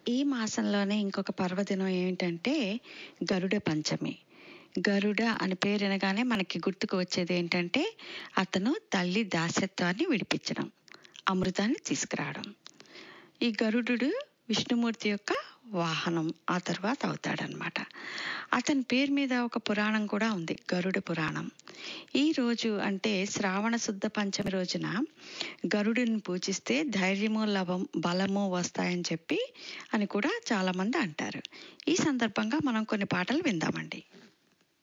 ఈ మాసంలోనే ఇంకొక పర్వదినం ఏంటంటే గరుడ పంచమి గరుడ అని పేరు వినగానే మనకి గుర్తుకు వచ్చేది ఏంటంటే అతను తల్లి దాస్యత్వాన్ని విడిపించడం అమృతాన్ని తీసుకురావడం ఈ గరుడు విష్ణుమూర్తి యొక్క వాహనం ఆ తర్వాత అవుతాడనమాట అతని పేరు మీద ఒక పురాణం కూడా ఉంది గరుడ పురాణం ఈ రోజు అంటే శ్రావణ శుద్ధ పంచమి రోజున గరుడుని పూజిస్తే ధైర్యము లవం బలము వస్తాయని చెప్పి అని కూడా చాలామంది అంటారు ఈ సందర్భంగా మనం కొన్ని పాటలు విందామండి